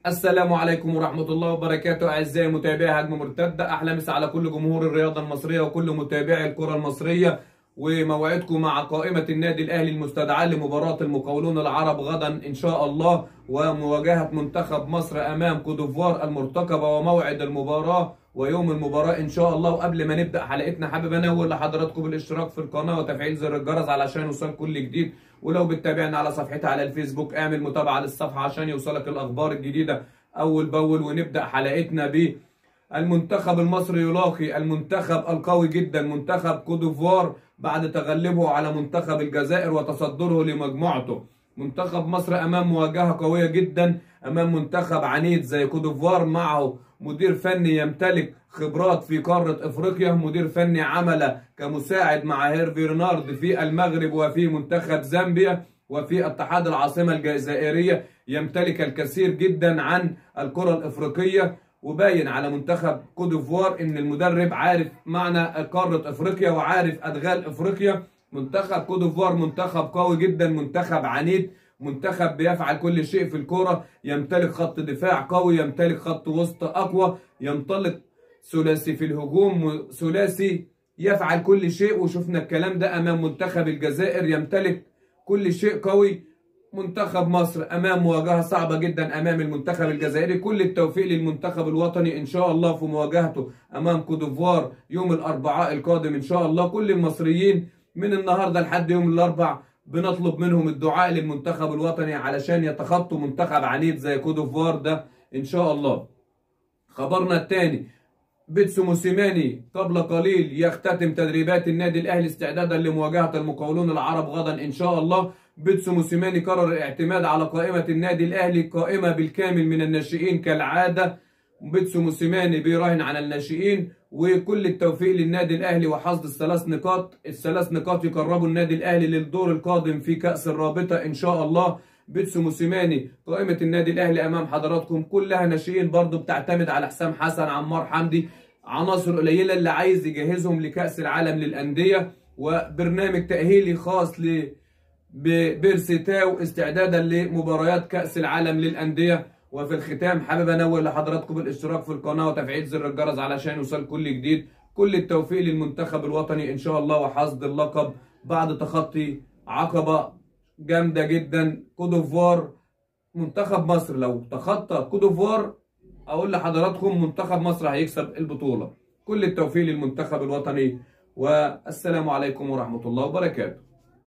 السلام عليكم ورحمة الله وبركاته أعزائي متابعي هجمة مرتدة أحلى مسا على كل جمهور الرياضة المصرية وكل متابعي الكرة المصرية وموعدكم مع قائمة النادي الأهلي المستدعاة لمباراة المقاولون العرب غدا إن شاء الله ومواجهة منتخب مصر أمام كودوفوار المرتقبة وموعد المباراة ويوم المباراة إن شاء الله وقبل ما نبدأ حلقتنا حابب أنوه لحضراتكم بالاشتراك في القناة وتفعيل زر الجرس علشان يوصل كل جديد ولو بتتابعنا على صفحتي على الفيسبوك اعمل متابعة للصفحة عشان يوصلك الأخبار الجديدة أول بأول ونبدأ حلقتنا ب المنتخب المصري يلاقي المنتخب القوي جدا منتخب كودوفوار بعد تغلبه على منتخب الجزائر وتصدره لمجموعته منتخب مصر امام مواجهه قويه جدا امام منتخب عنيد زي كودوفوار معه مدير فني يمتلك خبرات في قاره افريقيا مدير فني عمل كمساعد مع هيرفي رينارد في المغرب وفي منتخب زامبيا وفي اتحاد العاصمه الجزائريه يمتلك الكثير جدا عن الكره الافريقيه وباين على منتخب كوديفوار ان المدرب عارف معنى قاره افريقيا وعارف ادغال افريقيا منتخب كوديفوار منتخب قوي جدا منتخب عنيد منتخب بيفعل كل شيء في الكوره يمتلك خط دفاع قوي يمتلك خط وسط اقوى ينطلق ثلاثي في الهجوم ثلاثي يفعل كل شيء وشفنا الكلام ده امام منتخب الجزائر يمتلك كل شيء قوي منتخب مصر امام مواجهه صعبه جدا امام المنتخب الجزائري كل التوفيق للمنتخب الوطني ان شاء الله في مواجهته امام كودوفوار يوم الاربعاء القادم ان شاء الله كل المصريين من النهارده لحد يوم الاربع بنطلب منهم الدعاء للمنتخب الوطني علشان يتخطوا منتخب عنيد زي كودوفوار ده ان شاء الله خبرنا الثاني بيتسو موسيماني قبل قليل يختتم تدريبات النادي الاهلي استعدادا لمواجهه المقاولون العرب غدا ان شاء الله بيتسو موسيماني قرر الاعتماد على قائمه النادي الاهلي قائمه بالكامل من الناشئين كالعاده بيتسو موسيماني بيراهن على الناشئين وكل التوفيق للنادي الاهلي وحصد الثلاث نقاط الثلاث نقاط يقربوا النادي الاهلي للدور القادم في كاس الرابطه ان شاء الله بيتسو موسيماني قائمه النادي الاهلي امام حضراتكم كلها ناشئين برضو بتعتمد على حسام حسن عمار حمدي عناصر قليله اللي عايز يجهزهم لكاس العالم للانديه وبرنامج تاهيلي خاص ل بيرسيتاو استعدادا لمباريات كاس العالم للانديه وفي الختام حابب انوه لحضراتكم بالاشتراك في القناه وتفعيل زر الجرس علشان يوصل كل جديد كل التوفيق للمنتخب الوطني ان شاء الله وحصد اللقب بعد تخطي عقبه جامده جدا كودوفوار منتخب مصر لو تخطى كودوفوار اقول لحضراتكم منتخب مصر هيكسب البطوله كل التوفيق للمنتخب الوطني والسلام عليكم ورحمه الله وبركاته